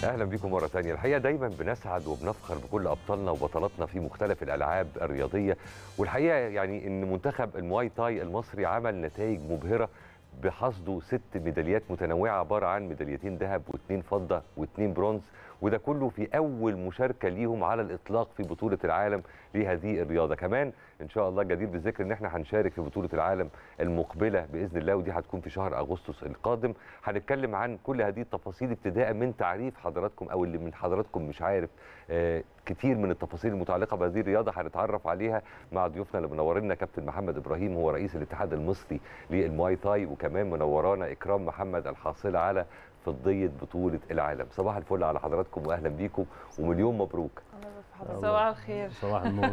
اهلا بيكم مره ثانيه الحقيقه دايما بنسعد وبنفخر بكل ابطالنا وبطلاتنا في مختلف الالعاب الرياضيه والحقيقه يعني ان منتخب المواي تاي المصري عمل نتائج مبهره بحصده ست ميداليات متنوعه عباره عن ميداليتين ذهب واثنين فضه واثنين برونز وده كله في اول مشاركه ليهم على الاطلاق في بطوله العالم لهذه الرياضه كمان ان شاء الله جدير بالذكر ان احنا هنشارك في بطوله العالم المقبله باذن الله ودي هتكون في شهر اغسطس القادم هنتكلم عن كل هذه التفاصيل ابتداء من تعريف حضراتكم او اللي من حضراتكم مش عارف آه كتير من التفاصيل المتعلقه بهذه الرياضه هنتعرف عليها مع ضيوفنا اللي منورنا كابتن محمد ابراهيم هو رئيس الاتحاد المصري للمواي تاي وكمان منورانا اكرام محمد الحاصله على فضيه بطوله العالم صباح الفل على حضراتكم واهلا بيكم ومليون مبروك صباح الخير صباح النور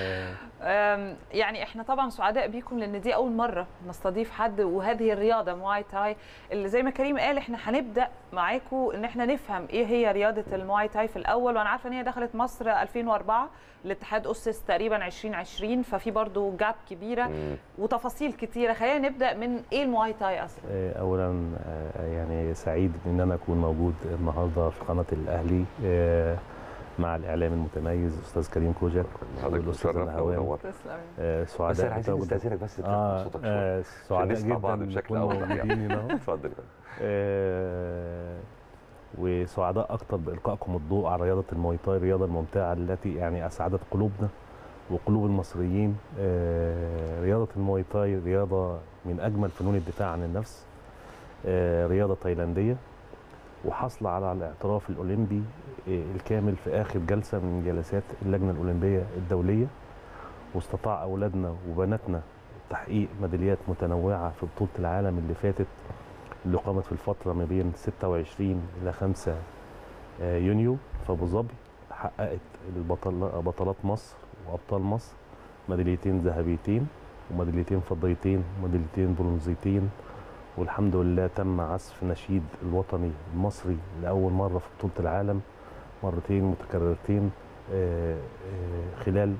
أم، يعني احنا طبعا سعداء بيكم لان دي اول مره نستضيف حد وهذه الرياضه مواي تاي اللي زي ما كريم قال احنا هنبدا معاكم ان احنا نفهم ايه هي رياضه المواي تاي في الاول وانا عارفه ان هي دخلت مصر 2004 الاتحاد اسس تقريبا 2020 ففي برضو جاب كبيره مم. وتفاصيل كتيره خلينا نبدا من ايه المواي تاي اصلا آه، اولا آه، يعني سعيد ان انا اكون موجود النهارده في قناه الاهلي آه، مع الاعلام المتميز استاذ كريم كوجك حضرتك والاستاذ مشرفنا نهوان ومنورنا تسلم آه، بس سعداء احنا عايزين بتواجد- نستاذنك بس ترفع اه صوتك شويه آه، عشان سعداء نسمع بعض جدا بشكل نكون اوضح يعني موجودين هنا اتفضل آه، وسعداء اكتر بالقائكم الضوء على رياضه المواي تاي الرياضه الممتعه التي يعني اسعدت قلوبنا وقلوب المصريين آه، رياضه المواي تاي رياضه من اجمل فنون الدفاع عن النفس آه، رياضه تايلانديه وحصل على الاعتراف الاولمبي آه، الكامل في اخر جلسه من جلسات اللجنه الاولمبيه الدوليه واستطاع اولادنا وبناتنا تحقيق ميداليات متنوعه في بطوله العالم اللي فاتت اللي قامت في الفتره ما بين 26 الى 5 آه، يونيو في ابو ظبي حققت البطل بطلات مصر وابطال مصر ميداليتين ذهبيتين وميداليتين فضيتين وميداليتين برونزيتين والحمد لله تم عزف نشيد الوطني المصري لاول مره في بطوله العالم مرتين متكررتين آه، آه، خلال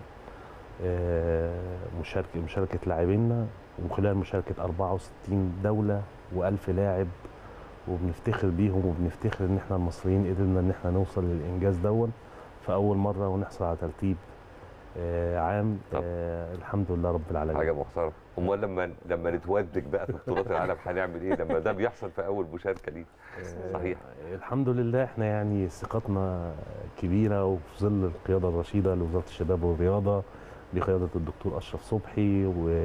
آه، مشاركه مشاركه لاعبينا وخلال مشاركه 64 دوله و1000 لاعب وبنفتخر بيهم وبنفتخر ان احنا المصريين قدرنا ان احنا نوصل للانجاز دون في اول مره ونحصل على ترتيب آه، عام طب. آه الحمد لله رب العالمين حاجه محترمه امال لما لما نتودك بقى في بطولات العالم هنعمل ايه لما ده بيحصل في اول مشاركه ليه آه، صحيح. الحمد لله احنا يعني ثقتنا كبيره وفي ظل القياده الرشيده لوزاره الشباب والرياضه بقياده الدكتور اشرف صبحي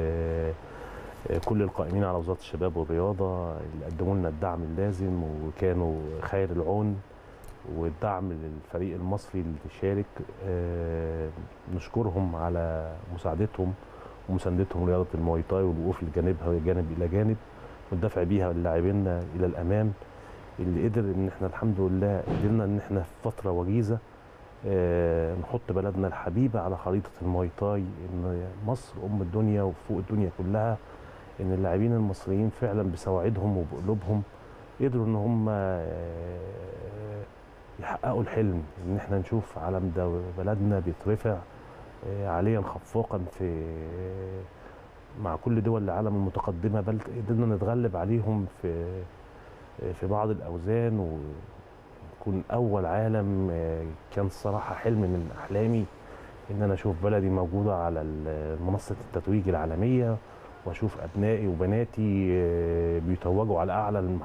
وكل القائمين على وزاره الشباب والرياضه اللي قدموا لنا الدعم اللازم وكانوا خير العون والدعم للفريق المصري اللي شارك آه، نشكرهم على مساعدتهم ومساندتهم لرياضه المواي تاي والوقوف لجانبها جانب الى جانب والدفع بيها لاعبينا الى الامام اللي قدر ان احنا الحمد لله قدرنا ان احنا في فتره وجيزه آه، نحط بلدنا الحبيبه على خريطه المواي تاي ان مصر ام الدنيا وفوق الدنيا كلها ان اللاعبين المصريين فعلا بسواعدهم وبقلوبهم قدروا ان هم آه، يحققوا الحلم ان احنا نشوف علم ده بلدنا بيترفع آه، عاليا خفاقا في مع كل دول العالم المتقدمه بل قدرنا نتغلب عليهم في في بعض الاوزان ونكون اول عالم آه، كان الصراحه حلم من احلامي ان انا اشوف بلدي موجوده على ال- منصه التتويج العالميه واشوف ابنائي وبناتي آه، بيتوجوا على اعلى الم-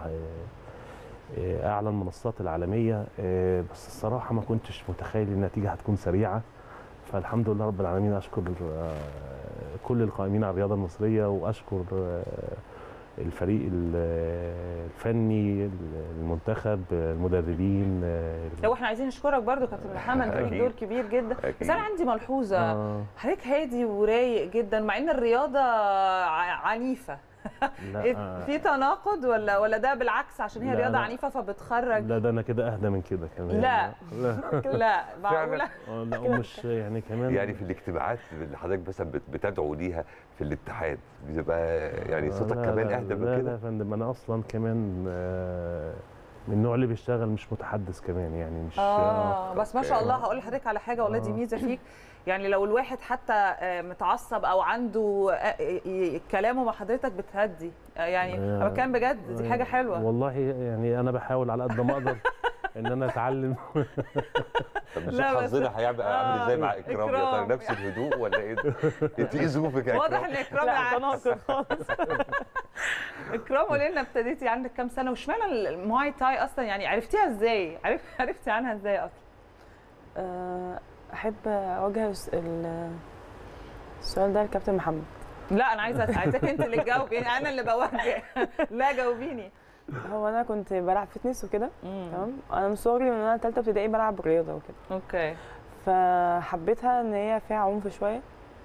آه، اعلى المنصات العالميه آه، بس الصراحه ما كنتش متخيل النتيجه هتكون سريعه فالحمد لله رب العالمين اشكر آه، كل القائمين على الرياضه المصريه واشكر آه، الفريق ال- الفني المنتخب المدربين آه، لو احنا عايزين نشكرك برضو كابتن محمد انت ليك أكيد. دور كبير جدا أكيد. بس انا عندي ملحوظه آه، حضرتك هادي ورايق جدا مع ان الرياضه ع- عنيفه لا إيه، آه، في تناقض ولا ولا ده بالعكس عشان هي لا، رياضه لا. عنيفه فبتخرج لا ده انا كده اهدى من كده كمان لا. لا لا معقوله آه، لا ومش يعني كمان يعني في الاجتماعات اللي حضرتك مثلا بت- بتدعو ليها في الاتحاد بتبقى يعني صوتك لا، كمان لا، اهدى من لا لا كده يا فندم انا اصلا كمان آه، من النوع اللي بيشتغل مش متحدث كمان يعني مش اه بس ما شاء أوكي. الله هقول لحضرتك على حاجه والله دي آه. ميزه فيك يعني لو الواحد حتى آه، متعصب او عنده آه، ي- ي- كلامه مع حضرتك بتهدي آه، يعني آه. انا بتكلم بجد دي حاجه حلوه والله يعني انا بحاول على قد ما اقدر ان انا اتعلم طب نشوف لا، بس- حظنا هيبقى عامل ازاي مع آه، اكرام يا إكرام. ترى نفس الهدوء ولا ايه ده؟ انت ايه ظروفك يا واضح اكرام؟ ان اكرام لا العكس. تناقض خالص اكرام قولي لنا ابتديتي عندك كام سنه واشمعنى المواي تاي اصلا يعني عرفتيها ازاي؟ عرف عرفتي عنها ازاي اصلا؟ آه، احب اوجه الس- ال- السؤال ده لكابتن محمد لا انا عايزه عايزاك انت اللي تجاوبي انا اللي بوجه لا جاوبيني هو انا كنت بلعب فتنس وكده تمام انا من صغري من انا ثالثه ابتدائي بلعب رياضه وكده اوكي فحبيتها ان هي فيها عنف شويه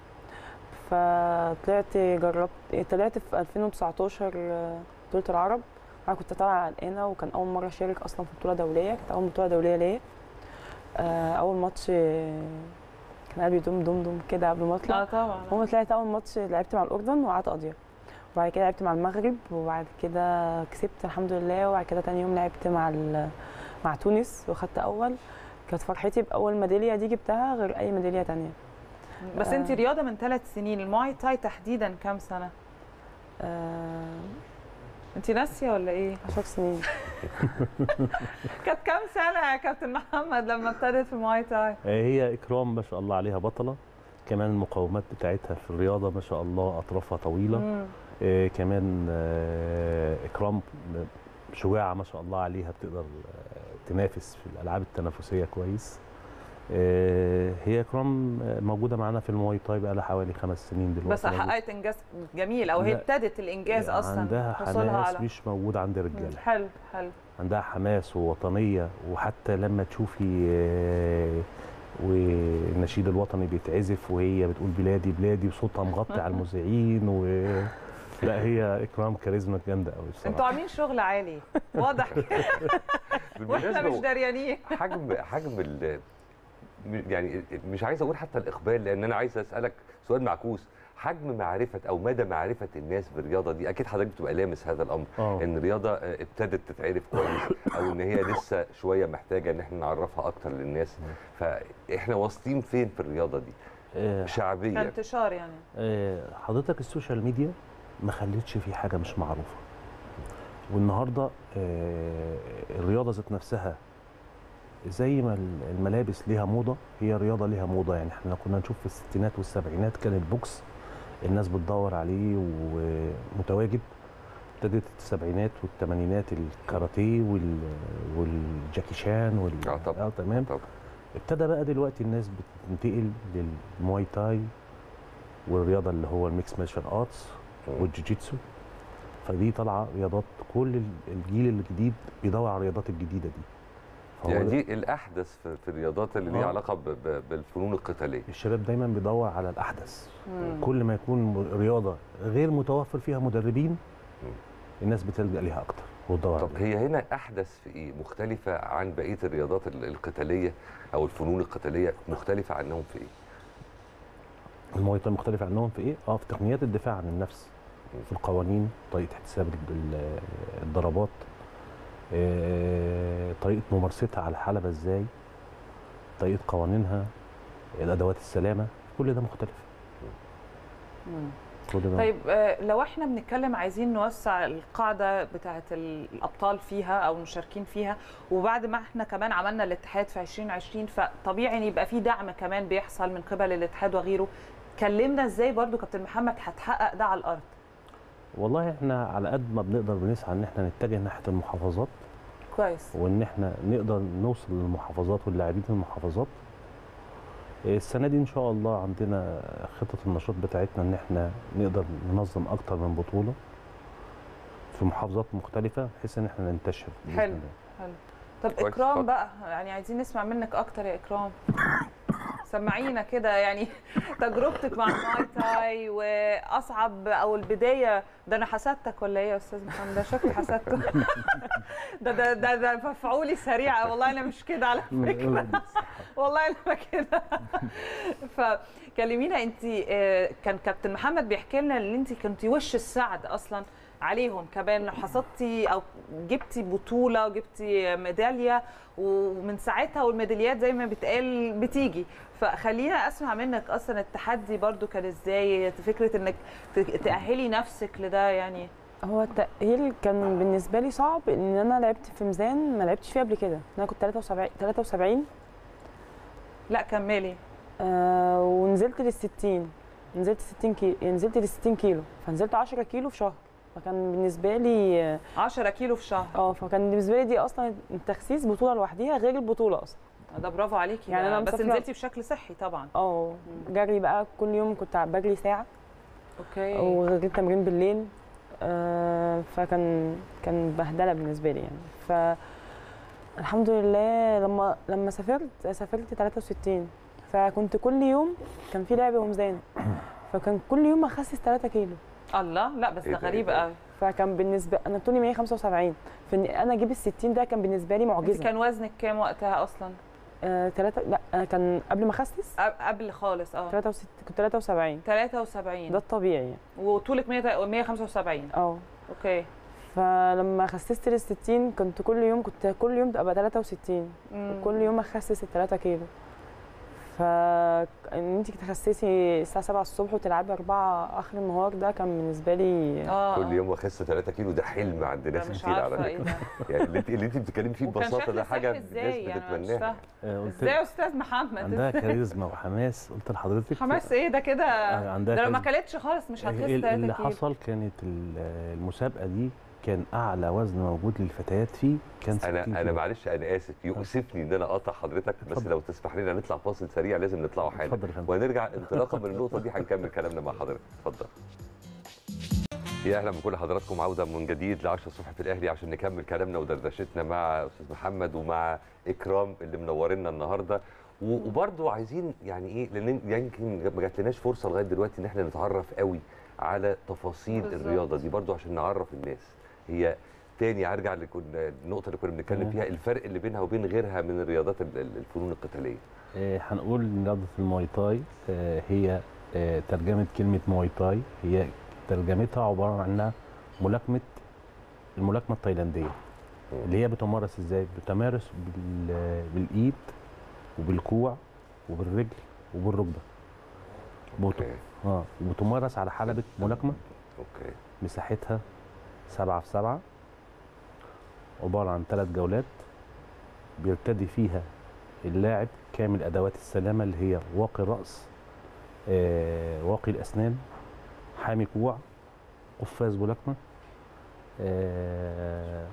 فطلعت جربت طلعت في 2019 آه، بطوله العرب انا كنت طالعه قلقانه وكان اول مره اشارك اصلا في بطوله دوليه كانت اول بطوله دوليه ليا آه، اول ماتش آه، كان قلبي دم دم دم كده قبل ما اطلع لا طبعا هو طلعت اول ماتش لعبت مع الاردن وقعدت قاضيه وبعد كده لعبت مع المغرب وبعد كده كسبت الحمد لله وبعد كده تاني يوم لعبت مع ال- مع تونس وخدت اول كانت فرحتي باول ميداليه دي جبتها غير اي ميداليه تانية بس انت آه. رياضه من ثلاث سنين المواي تاي تحديدا كام سنه؟ آه، انت ناسيه ولا ايه؟ 10 سنين كانت كام سنه يا كابتن محمد لما ابتدت في المواي تاي؟ هي اكرام ما شاء الله عليها بطله كمان المقاومات بتاعتها في الرياضه ما شاء الله اطرافها طويله مم. آه كمان آه اكرام شجاعه ما شاء الله عليها بتقدر آه تنافس في الالعاب التنافسيه كويس آه هي اكرام آه، موجوده معانا في المواي تاي بقى لها حوالي خمس سنين دلوقتي بس حققت انجاز جميل او هي لا. ابتدت الانجاز اصلا عندها حصولها حماس على مش موجود عند الرجاله حلو حلو عندها حماس ووطنيه وحتى لما تشوفي آه، والنشيد الوطني بيتعزف وهي بتقول بلادي بلادي وصوتها مغطي على المذيعين و لا هي اكرام كاريزما جامده قوي انتوا بصراحه عاملين شغل عالي واضح كده واحنا مش بالمناسبه داريانين حجم حجم ال يعني مش عايز اقول حتى الاقبال لان انا عايز اسالك سؤال معكوس حجم معرفه او مدى معرفه الناس بالرياضه دي اكيد حضرتك بتبقى لامس هذا الامر اه ان الرياضه آه، ابتدت تتعرف كويس او ان هي لسه شويه محتاجه ان احنا نعرفها اكتر للناس فاحنا واصلين فين في الرياضه دي آه، شعبيه كانتشار يعني آه، حضرتك السوشيال ميديا ما خلتش في حاجه مش معروفه والنهارده آه، الرياضه ذات نفسها زي ما ال- الملابس ليها موضه هي الرياضه ليها موضه يعني احنا لو كنا نشوف في الستينات والسبعينات كان البوكس الناس بتدور عليه ومتواجد ابتدت السبعينات والثمانينات الكاراتيه وال والجاكي شان وال آه طبعاً. اه تمام طبعاً. ابتدى بقى دلوقتي الناس بتنتقل للمواي تاي والرياضه اللي هو الميكس مارشال ارتس والجوجيتسو فدي طالعه رياضات كل ال- الجيل الجديد بيدور على الرياضات الجديده دي فهو يعني ده- دي الاحدث في في الرياضات اللي ليها آه. علاقه ب- ب- بالفنون القتاليه الشباب دايما بيدور على الاحدث مم. كل ما يكون م- رياضه غير متوفر فيها مدربين مم. الناس بتلجا ليها اكتر وتدور طب عليها هي هنا احدث في ايه مختلفه عن بقيه الرياضات ال- القتاليه او الفنون القتاليه مختلفه عنهم في ايه المواي تاي مختلف عنهم في ايه؟ اه في تقنيات الدفاع عن النفس مم. في القوانين طريقه احتساب ال- ال- الضربات آه، طريقه ممارستها على الحلبه ازاي طريقه قوانينها الادوات السلامه كل ده مختلف مم. كل ده طيب آه، لو احنا بنتكلم عايزين نوسع القاعده بتاعه الابطال فيها او المشاركين فيها وبعد ما احنا كمان عملنا الاتحاد في 2020 فطبيعي ان يبقى في دعم كمان بيحصل من قبل الاتحاد وغيره كلمنا ازاي برضو كابتن محمد هتحقق ده على الارض والله احنا على قد ما بنقدر بنسعى ان احنا نتجه ناحيه المحافظات كويس وان احنا نقدر نوصل للمحافظات واللاعبين المحافظات السنه دي ان شاء الله عندنا خطه النشاط بتاعتنا ان احنا نقدر ننظم اكتر من بطوله في محافظات مختلفه بحيث ان احنا ننتشر بإذن حلو. الله. طب كويس، اكرام اتفضل. بقى يعني عايزين نسمع منك اكتر يا اكرام سمعينا كده يعني تجربتك مع الماي تاي واصعب او البدايه ده انا حسدتك ولا ايه يا استاذ محمد ده شكلي حسدته ده ده ده, ده مفعولي سريع والله انا مش كده على فكره والله انا كده فكلمينا انت آه، كان كابتن محمد بيحكي لنا ان انت كنتي وش السعد اصلا عليهم كمان حصدتي او جبتي بطوله وجبتي ميداليه ومن ساعتها والميداليات زي ما بتقال بتيجي فخلينا اسمع منك اصلا التحدي برضو كان ازاي فكره انك ت- تاهلي نفسك لده يعني هو التأهيل كان بالنسبة لي صعب إن أنا لعبت في ميزان ما لعبتش فيه قبل كده أنا كنت 73 73 لا كملي آه ونزلت لل 60 نزلت 60 كيلو نزلت لل 60 كيلو فنزلت 10 كيلو في شهر فكان بالنسبة لي اه 10 كيلو في شهر آه، فكان بالنسبة لي دي أصلا تخسيس بطولة لوحديها غير البطولة أصلا ده برافو عليكي يعني يعني أنا بس مسافرة- نزلتي بشكل صحي طبعا اه جري بقى كل يوم كنت بجري ساعة اوكي وغير التمرين بالليل آه، فكان كان بهدله بالنسبه لي يعني ف الحمد لله لما لما سافرت سافرت 63 فكنت كل يوم كان في لعب وميزان فكان كل يوم اخسس 3 كيلو الله لا بس إيه ده ده، إيه غريب ده؟ قوي فكان بالنسبه انا طولي 175 فان انا اجيب ال 60 ده كان بالنسبه لي انت معجزه كان وزنك كام وقتها اصلا آه، تلاتة لا آه، كان قبل ما اخسس قب- قبل خالص اه 63 كنت 73 73 ده الطبيعي يعني وطولك 100 175 اه اوكي فلما خسست لل 60 كنت كل يوم كنت كل يوم ابقى 63 مم. كل يوم اخسس ال 3 كيلو فان انت تخسسي الساعه 7 الصبح وتلعبي 4 اخر النهار ده كان بالنسبه لي اه كل يوم اخس 3 كيلو ده حلم عند ده ناس مش كتير على عارفه ايه فكره ده يعني اللي انت اللي انت بتتكلمي فيه وكان ببساطه شكل ده حاجه صحي ازاي الناس يعني أنا مش بتتمناها فاهمة. آه، قلت ازاي يا استاذ محمد عندها كاريزما وحماس قلت لحضرتك حماس ايه ده كده آه، عندها ده لو ما كاريزما. كلتش خالص مش هتخس ال- 3 اللي كيلو حصل كانت ال- المسابقه دي كان اعلى وزن موجود للفتيات فيه كان 60 انا انا كيلو. معلش انا اسف يؤسفني ان انا اقطع حضرتك بس اتفضل. لو تسمح لنا نطلع فاصل سريع لازم نطلعه حالا اتفضل يا فندم. وهنرجع انطلاقا من النقطه دي هنكمل كلامنا مع حضرتك اتفضل يا اهلا بكل حضراتكم عوده من جديد ل 10 الصبح في الاهلي عشان نكمل كلامنا ودردشتنا مع استاذ محمد ومع اكرام اللي منورنا النهارده و- وبرضه عايزين يعني ايه لان يمكن ما جاتلناش فرصه لغايه دلوقتي ان احنا نتعرف قوي على تفاصيل بالظبط. الرياضه دي برضه عشان نعرف الناس هي تاني ارجع اللي كنا النقطه اللي كنا بنتكلم تمام. فيها الفرق اللي بينها وبين غيرها من الرياضات ال- ال- الفنون القتاليه آه، هنقول ان رياضه المواي تاي آه، هي آه، ترجمه كلمه مواي تاي هي ترجمتها عباره عنها ملاكمه الملاكمه التايلانديه اللي هي بتمارس ازاي بتمارس بال- بالايد وبالكوع وبالرجل وبالركبه بت- اوكي اه وبتمارس على حلبة ملاكمة اوكي مساحتها سبعة في سبعة عبارة عن ثلاث جولات بيرتدي فيها اللاعب كامل أدوات السلامة اللي هي واقي الرأس آه، واقي الأسنان حامي كوع قفاز ملاكمة آه،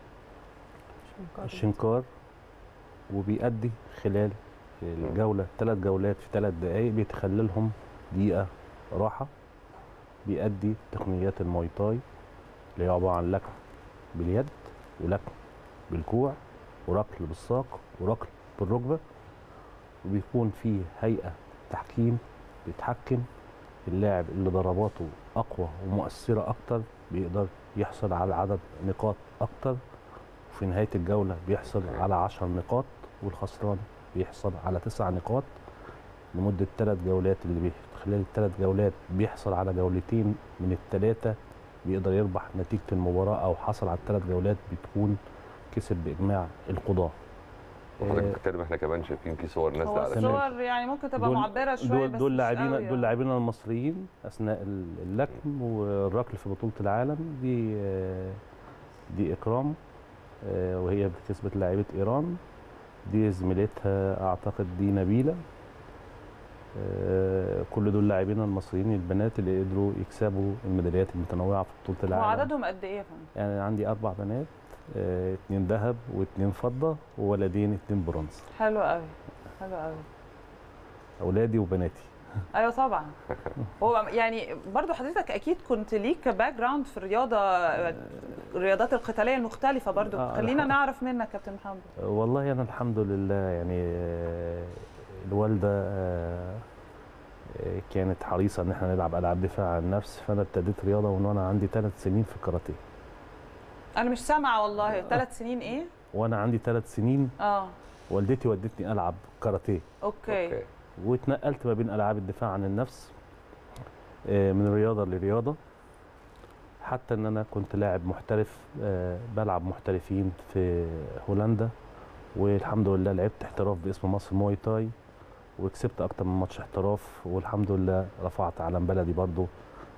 الشنكار وبيأدي خلال الجولة ثلاث جولات في ثلاث دقايق بيتخللهم دقيقة راحة بيأدي تقنيات الماي تاي اللي هي عبارة عن لكم باليد ولكم بالكوع وركل بالساق وركل بالركبة وبيكون فيه هيئة تحكيم بيتحكم اللاعب اللي ضرباته أقوى ومؤثرة أكتر بيقدر يحصل على عدد نقاط أكتر وفي نهاية الجولة بيحصل على عشر نقاط والخسران بيحصل على تسع نقاط لمدة ثلاث جولات اللي بي خلال الثلاث جولات بيحصل على جولتين من الثلاثة بيقدر يربح نتيجة المباراة أو حصل على الثلاث جولات بتكون كسب بإجماع القضاة وحضرتك آه، بتتكلم احنا كمان شايفين في صور نازله هو على تمام. الصور يعني ممكن تبقى دول- معبره شويه دول بس دول مش لاعبين قوي دول لاعبين المصريين اثناء ال- اللكم والركل في بطوله العالم دي آه، دي اكرام آه، وهي كسبت لاعيبه ايران دي زميلتها اعتقد دي نبيله آه، كل دول لاعبين المصريين البنات اللي قدروا يكسبوا الميداليات المتنوعه في بطوله هو العالم عددهم قد ايه يا فندم؟ يعني عندي اربع بنات آه، اتنين ذهب واتنين فضه وولدين اتنين برونز حلو قوي حلو قوي اولادي وبناتي ايوه طبعا هو يعني برضو حضرتك اكيد كنت ليك باك جراوند في الرياضه الرياضات القتاليه المختلفه برضو آه، خلينا الحق. نعرف منك كابتن محمد والله انا الحمد لله يعني آه، الوالده آه، آه، كانت حريصه ان احنا نلعب العاب دفاع عن النفس فانا ابتديت رياضه من وانا عندي ثلاث سنين في الكاراتيه انا مش سامعه والله ثلاث سنين ايه وانا عندي ثلاث سنين اه والدتي ودتني العب كاراتيه اوكي, اوكي واتنقلت ما بين العاب الدفاع عن النفس آه، من رياضه لرياضه حتى ان انا كنت لاعب محترف آه، بلعب محترفين في هولندا والحمد لله لعبت احتراف باسم مصر موي تاي وكسبت اكتر من ماتش احتراف والحمد لله رفعت علم بلدي برضو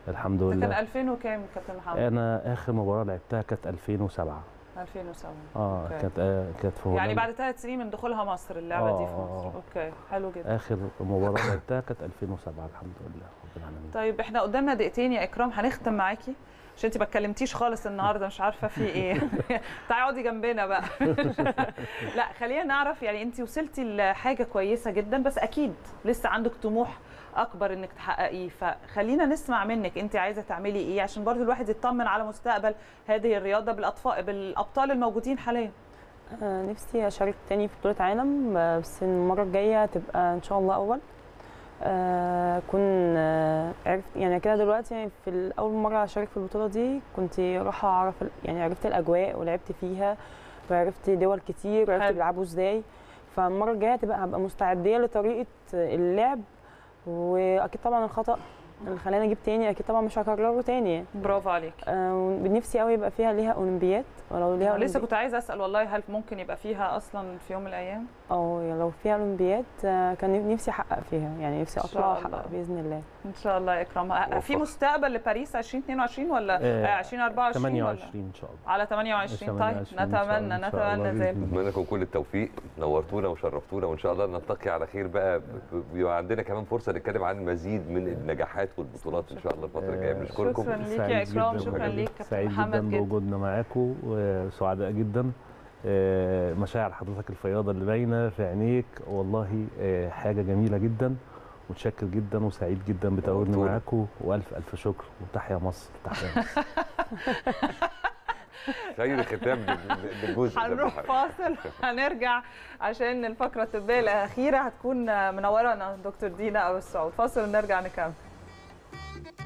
الحمد ده كان لله 2000 وكام كابتن محمد انا اخر مباراه لعبتها كانت 2007 2007 اه أوكي. كانت آه كانت في يعني هولندا. بعد ثلاث سنين من دخولها مصر اللعبه دي في آه، مصر آه. اوكي حلو جدا اخر مباراه لعبتها كانت 2007 الحمد لله رب العالمين طيب احنا قدامنا دقيقتين يا اكرام هنختم معاكي عشان انت ما اتكلمتيش خالص النهارده مش عارفه في ايه تعالي اقعدي جنبنا بقى لا خلينا نعرف يعني انت وصلتي لحاجه كويسه جدا بس اكيد لسه عندك طموح اكبر انك تحققيه فخلينا نسمع منك انت عايزه تعملي ايه عشان برضو الواحد يطمن على مستقبل هذه الرياضه بالاطفال بالابطال الموجودين حاليا آه، نفسي اشارك تاني في بطوله عالم آه، بس المره الجايه تبقى ان شاء الله اول آه، اكون آه، عرفت يعني كده دلوقتي يعني في ال- اول مره اشارك في البطوله دي كنت رايحه اعرف ال- يعني عرفت الاجواء ولعبت فيها وعرفت دول كتير وعرفت حلو. بيلعبوا ازاي فالمره الجايه تبقى هبقى مستعديه لطريقه اللعب واكيد طبعا الخطا اللي خلاني اجيب تاني اكيد طبعا مش هكرره تاني برافو عليك آه، نفسي قوي يبقى فيها ليها اولمبياد ولو ليها لسه أولمبي- كنت عايزه اسال والله هل ممكن يبقى فيها اصلا في يوم من الايام اه يعني لو فيها اولمبياد آه، كان نفسي احقق فيها يعني نفسي إن اطلع شاء واحقق الله. باذن الله ان شاء الله يا اكرام آه، في موفق. مستقبل لباريس 2022 ولا آه، آه، 2024 ولا 28 ان شاء الله على 28 طيب 28 إن شاء نتمنى الله، إن شاء الله نتمنى بإذن ذلك الله. اتمنى لكم كل التوفيق نورتونا وشرفتونا وان شاء الله نلتقي على خير بقى ب- ب- بيبقى عندنا كمان فرصه نتكلم عن مزيد من النجاحات والبطولات ان شاء الله الفتره الجايه آه، بنشكركم شكراً ليك يا سعيد إكرام، جداً شكراً بجد. ليك كابتن سعيد محمد جدا جدا. بوجودنا معاكم وسعداء جدا آه، مشاعر حضرتك الفياضه اللي باينه في عينيك والله آه، حاجه جميله جدا متشكر جدا وسعيد جدا بتواجدنا نورتونا. معاكم والف الف شكر وتحيا مصر تحيا مصر خير ختام لل- للجزء ده هنروح بحاجة. فاصل هنرجع عشان الفقره الطبيه الاخيره هتكون منورانا دكتور دينا او السعود فاصل ونرجع نكمل